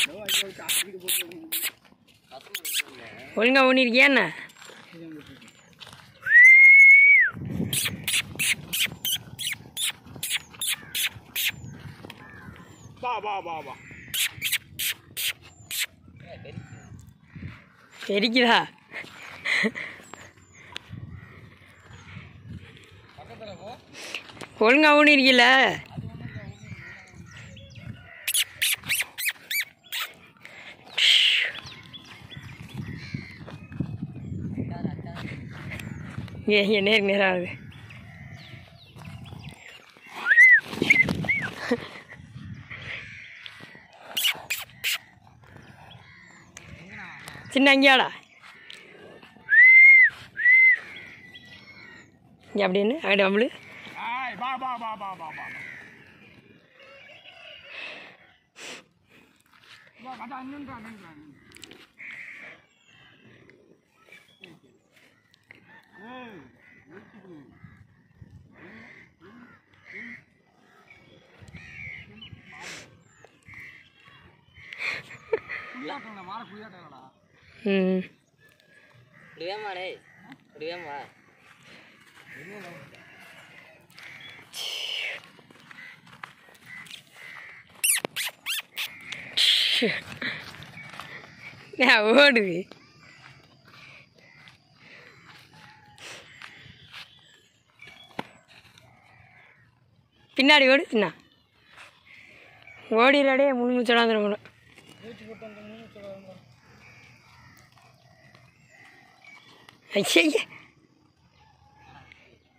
ஒழுங்கா ஊனிருக்கியா என்ன வா வா வா வா தெரிக்குதா ஒழுங்கா ஊனிருக்கீல ஏ ஏன் நேருக்கு நேரம் ஆகுது சின்ன அங்கேயாடா இங்கே அப்படின்னு அங்கே நம்மளு ஆய் வா வா வா வா வா வா வா கதா நின்றா நின்றா ஏய் புளியாட்டங்களா மாற புளியாட்டங்களா ம் இப்படிவேமா டேய் இப்படிவேமா நான் ஓடுது பின்னாடி ஓடு என்ன ஓடிடாடே முழு மூச்சடா வந்துடும் ஐயா